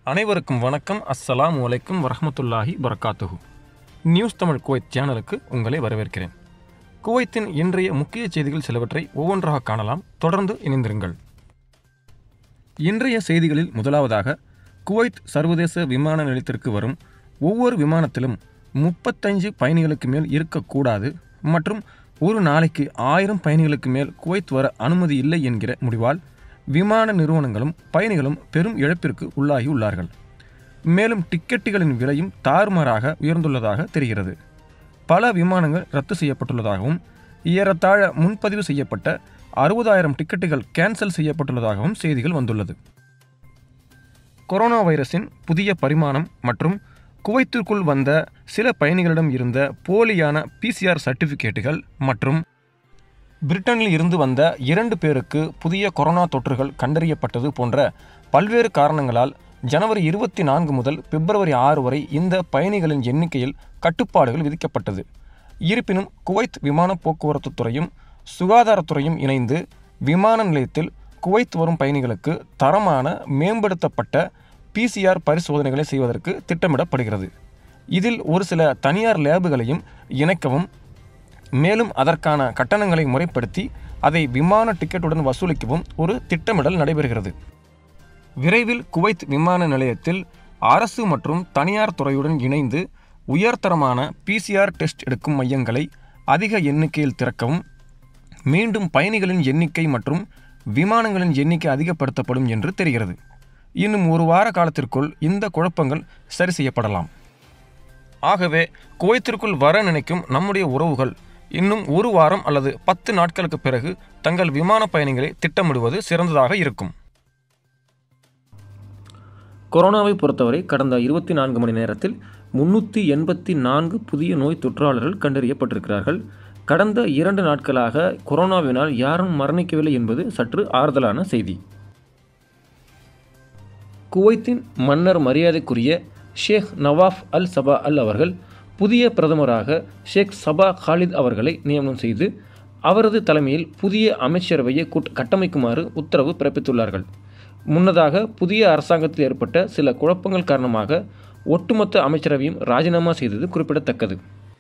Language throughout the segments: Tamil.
அனைவருக்கும் வணக்கம் அஸ்ஸலாமு அலைக்கும் வரஹ்மத்துல்லாஹி வரகாத்துஹு நியூஸ் தமிழ் குவைத் சேனலுக்கு உங்களை வரவேற்கிறேன் குவைத்தின் இன்றைய முக்கிய செய்திகள் சிலவற்றை ஒவ்வொன்றாக காணலாம் தொடர்ந்து இணைந்திருங்கள் இன்றைய செய்திகளில் முதலாவதாக குவைத் சர்வதேச விமான நிலையத்திற்கு வரும் ஒவ்வொரு விமானத்திலும் முப்பத்தஞ்சு பயணிகளுக்கு மேல் இருக்கக்கூடாது மற்றும் ஒரு நாளைக்கு ஆயிரம் பயணிகளுக்கு மேல் குவைத் வர அனுமதி இல்லை என்கிற முடிவால் விமான நிறுவனங்களும் பயணிகளும் பெரும் இழப்பிற்கு உள்ளாகி உள்ளார்கள் மேலும் டிக்கெட்டுகளின் விலையும் தாறுமாறாக உயர்ந்துள்ளதாக தெரிகிறது பல விமானங்கள் ரத்து செய்யப்பட்டுள்ளதாகவும் ஏறத்தாழ முன்பதிவு செய்யப்பட்ட அறுபதாயிரம் டிக்கெட்டுகள் கேன்சல் செய்யப்பட்டுள்ளதாகவும் செய்திகள் வந்துள்ளது கொரோனா வைரஸின் புதிய பரிமாணம் மற்றும் குவைத்திற்குள் வந்த சில பயணிகளிடம் இருந்த போலியான பிசிஆர் சர்டிஃபிகேட்டுகள் மற்றும் பிரிட்டனில் இருந்து வந்த இரண்டு பேருக்கு புதிய கொரோனா தொற்றுகள் கண்டறியப்பட்டது போன்ற பல்வேறு காரணங்களால் ஜனவரி இருபத்தி நான்கு முதல் பிப்ரவரி ஆறு வரை இந்த பயணிகளின் எண்ணிக்கையில் கட்டுப்பாடுகள் விதிக்கப்பட்டது இருப்பினும் குவைத் விமான போக்குவரத்து துறையும் சுகாதாரத்துறையும் இணைந்து விமான நிலையத்தில் குவைத் வரும் பயணிகளுக்கு தரமான மேம்படுத்தப்பட்ட பிசிஆர் பரிசோதனைகளை செய்வதற்கு திட்டமிடப்படுகிறது இதில் ஒரு சில தனியார் லேபுகளையும் இணைக்கவும் மேலும் அதற்கான கட்டணங்களை முறைப்படுத்தி அதை விமான டிக்கெட்டுடன் வசூலிக்கவும் ஒரு திட்டமிடல் நடைபெறுகிறது விரைவில் குவைத் விமான நிலையத்தில் அரசு மற்றும் தனியார் துறையுடன் இணைந்து உயர்தரமான பிசிஆர் டெஸ்ட் எடுக்கும் மையங்களை அதிக எண்ணிக்கையில் திறக்கவும் மீண்டும் பயணிகளின் எண்ணிக்கை மற்றும் விமானங்களின் எண்ணிக்கை அதிகப்படுத்தப்படும் என்று தெரிகிறது இன்னும் ஒரு வார காலத்திற்குள் இந்த குழப்பங்கள் சரி செய்யப்படலாம் ஆகவே குவைத்திற்குள் வர நினைக்கும் நம்முடைய உறவுகள் இன்னும் ஒரு வாரம் அல்லது பத்து நாட்களுக்கு பிறகு தங்கள் விமான பயணிகளை திட்டமிடுவது சிறந்ததாக இருக்கும் கொரோனாவை பொறுத்தவரை கடந்த இருபத்தி நான்கு மணி நேரத்தில் முன்னூற்றி எண்பத்தி நான்கு புதிய நோய் தொற்றாளர்கள் கண்டறியப்பட்டிருக்கிறார்கள் கடந்த இரண்டு நாட்களாக கொரோனாவினால் யாரும் மரணிக்கவில்லை என்பது சற்று ஆறுதலான செய்தி குவைத்தின் மன்னர் மரியாதைக்குரிய ஷேக் நவாஃப் அல் சபா அல் அவர்கள் புதிய பிரதமராக ஷேக் சபா காலித் அவர்களை நியமனம் செய்து அவரது தலைமையில் புதிய அமைச்சரவையை கூட் கட்டமைக்குமாறு உத்தரவு பிறப்பித்துள்ளார்கள் முன்னதாக புதிய அரசாங்கத்தில் ஏற்பட்ட சில குழப்பங்கள் காரணமாக ஒட்டுமொத்த அமைச்சரவையும் ராஜினாமா செய்தது குறிப்பிடத்தக்கது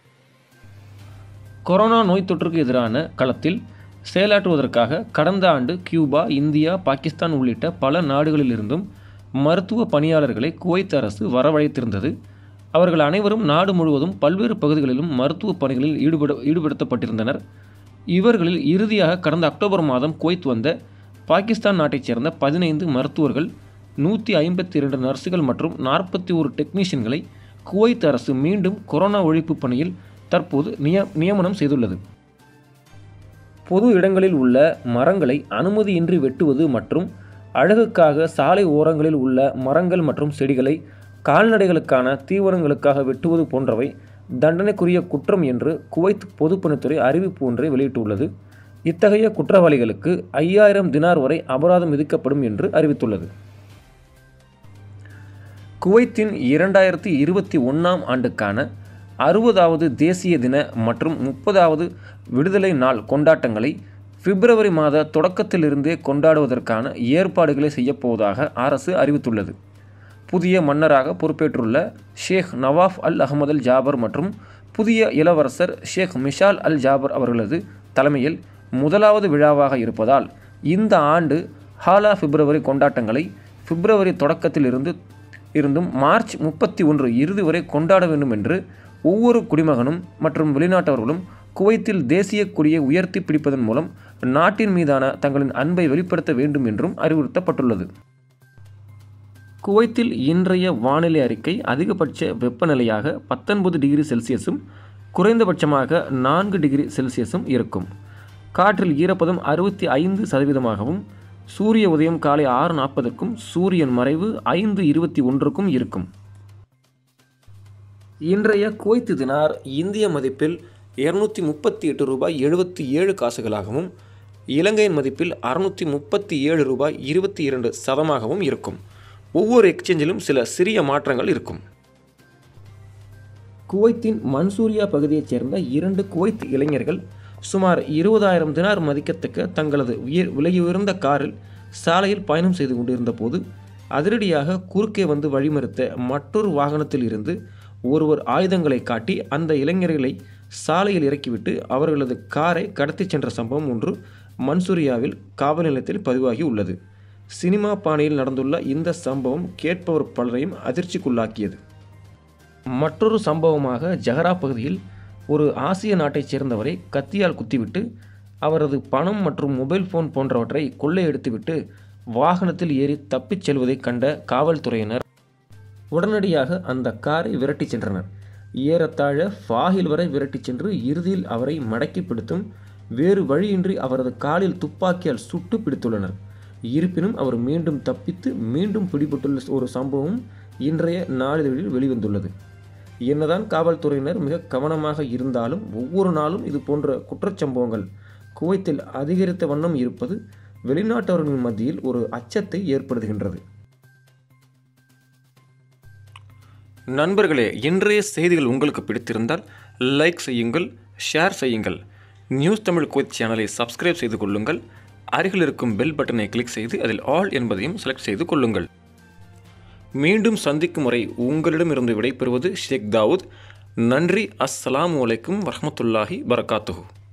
கொரோனா நோய் தொற்றுக்கு எதிரான களத்தில் செயலாற்றுவதற்காக கடந்த ஆண்டு கியூபா இந்தியா பாகிஸ்தான் உள்ளிட்ட பல நாடுகளிலிருந்தும் மருத்துவ பணியாளர்களை குவைத் அரசு வரவழைத்திருந்தது அவர்கள் அனைவரும் நாடு முழுவதும் பல்வேறு பகுதிகளிலும் மருத்துவ பணிகளில் ஈடுபட ஈடுபடுத்தப்பட்டிருந்தனர் இவர்களில் இறுதியாக கடந்த அக்டோபர் மாதம் குவைத் வந்த பாகிஸ்தான் நாட்டைச் சேர்ந்த பதினைந்து மருத்துவர்கள் நூற்றி ஐம்பத்தி இரண்டு நர்சுகள் மற்றும் நாற்பத்தி ஒரு டெக்னீஷியன்களை குவைத் அரசு மீண்டும் கொரோனா ஒழிப்பு பணியில் தற்போது நிய நியமனம் செய்துள்ளது பொது இடங்களில் உள்ள மரங்களை அனுமதியின்றி வெட்டுவது மற்றும் அழகுக்காக சாலை ஓரங்களில் உள்ள மரங்கள் மற்றும் செடிகளை கால்நடைகளுக்கான தீவனங்களுக்காக வெட்டுவது போன்றவை தண்டனைக்குரிய குற்றம் என்று குவைத் பொதுப்பணித்துறை அறிவிப்பு ஒன்றை வெளியிட்டுள்ளது இத்தகைய குற்றவாளிகளுக்கு ஐயாயிரம் தினார் வரை அபராதம் விதிக்கப்படும் என்று அறிவித்துள்ளது குவைத்தின் இரண்டாயிரத்தி இருபத்தி ஒன்றாம் ஆண்டுக்கான அறுபதாவது தேசிய தின மற்றும் முப்பதாவது விடுதலை நாள் கொண்டாட்டங்களை பிப்ரவரி மாத தொடக்கத்திலிருந்தே கொண்டாடுவதற்கான ஏற்பாடுகளை செய்யப்போவதாக அரசு அறிவித்துள்ளது புதிய மன்னராக பொறுப்பேற்றுள்ள Sheikh Nawaf Al Ahmad Al Jaber மற்றும் புதிய இளவரசர் ஷேக் மிஷால் அல் ஜாபர் அவர்களது தலைமையில் முதலாவது விழாவாக இருப்பதால் இந்த ஆண்டு ஹாலா பிப்ரவரி கொண்டாட்டங்களை பிப்ரவரி தொடக்கத்திலிருந்து இருந்தும் மார்ச் முப்பத்தி ஒன்று இறுதி வரை கொண்டாட வேண்டும் என்று ஒவ்வொரு குடிமகனும் மற்றும் வெளிநாட்டவர்களும் குவைத்தில் தேசிய கொடியை உயர்த்தி பிடிப்பதன் மூலம் நாட்டின் மீதான தங்களின் அன்பை வெளிப்படுத்த வேண்டும் என்றும் அறிவுறுத்தப்பட்டுள்ளது குவைத்தில் இன்றைய வானிலை அறிக்கை அதிகபட்ச வெப்பநிலையாக பத்தொன்பது டிகிரி செல்சியஸும் குறைந்தபட்சமாக நான்கு டிகிரி செல்சியஸும் இருக்கும் காற்றில் ஈரப்பதம் அறுபத்தி ஐந்து சதவீதமாகவும் சூரிய உதயம் காலை ஆறு நாற்பதுக்கும் சூரியன் மறைவு ஐந்து இருபத்தி ஒன்றுக்கும் இருக்கும் இன்றைய குவைத்து தினார் இந்திய மதிப்பில் இருநூற்றி முப்பத்தி எட்டு ரூபாய் எழுபத்தி ஏழு காசுகளாகவும் இலங்கையின் மதிப்பில் அறுநூற்றி முப்பத்தி ஏழு ரூபாய் இருபத்தி இரண்டு சதமாகவும் இருக்கும் ஒவ்வொரு எக்ஸ்சேஞ்சிலும் சில சிறிய மாற்றங்கள் இருக்கும் குவைத்தின் மன்சூரியா பகுதியைச் சேர்ந்த இரண்டு குவைத் இளைஞர்கள் சுமார் இருபதாயிரம் தினார் மதிக்கத்தக்க தங்களது உயர் விலை உயர்ந்த காரில் சாலையில் பயணம் செய்து கொண்டிருந்த போது அதிரடியாக குறுக்கே வந்து வழிமறுத்த மற்றொரு வாகனத்தில் இருந்து ஒருவர் ஆயுதங்களை காட்டி அந்த இளைஞர்களை சாலையில் இறக்கிவிட்டு அவர்களது காரை கடத்திச் சென்ற சம்பவம் ஒன்று மன்சூரியாவில் காவல் நிலையத்தில் பதிவாகி உள்ளது சினிமா பாணியில் நடந்துள்ள இந்த சம்பவம் கேட்பவர் பலரையும் அதிர்ச்சிக்குள்ளாக்கியது மற்றொரு சம்பவமாக ஜஹரா பகுதியில் ஒரு ஆசிய நாட்டைச் சேர்ந்தவரை கத்தியால் குத்திவிட்டு அவரது பணம் மற்றும் மொபைல் ஃபோன் போன்றவற்றை கொள்ளையடித்துவிட்டு வாகனத்தில் ஏறி தப்பிச் செல்வதைக் கண்ட காவல்துறையினர் உடனடியாக அந்த காரை விரட்டிச் சென்றனர் ஏறத்தாழ ஃபாஹில் வரை விரட்டிச் சென்று இறுதியில் அவரை மடக்கி பிடித்தும் வேறு வழியின்றி அவரது காலில் துப்பாக்கியால் சுட்டு பிடித்துள்ளனர் இருப்பினும் அவர் மீண்டும் தப்பித்து மீண்டும் பிடிபட்டுள்ள ஒரு சம்பவம் இன்றைய நாளிதழில் வெளிவந்துள்ளது என்னதான் காவல்துறையினர் மிக கவனமாக இருந்தாலும் ஒவ்வொரு நாளும் இது போன்ற குற்றச்சம்பவங்கள் குவைத்தில் அதிகரித்த வண்ணம் இருப்பது வெளிநாட்டவர்களின் மத்தியில் ஒரு அச்சத்தை ஏற்படுத்துகின்றது நண்பர்களே இன்றைய செய்திகள் உங்களுக்கு பிடித்திருந்தால் லைக் செய்யுங்கள் ஷேர் செய்யுங்கள் நியூஸ் தமிழ் குவைத் சேனலை சப்ஸ்கிரைப் செய்து கொள்ளுங்கள் அருகில் இருக்கும் பெல் பட்டனை கிளிக் செய்து அதில் ஆல் என்பதையும் செலக்ட் செய்து கொள்ளுங்கள் மீண்டும் சந்திக்கும் வரை உங்களிடமிருந்து விடைபெறுவது ஷேக் தாவூத் நன்றி அஸ்ஸலாமு அலைக்கும் வரஹ்மத்துல்லாஹி வரகாத்துஹு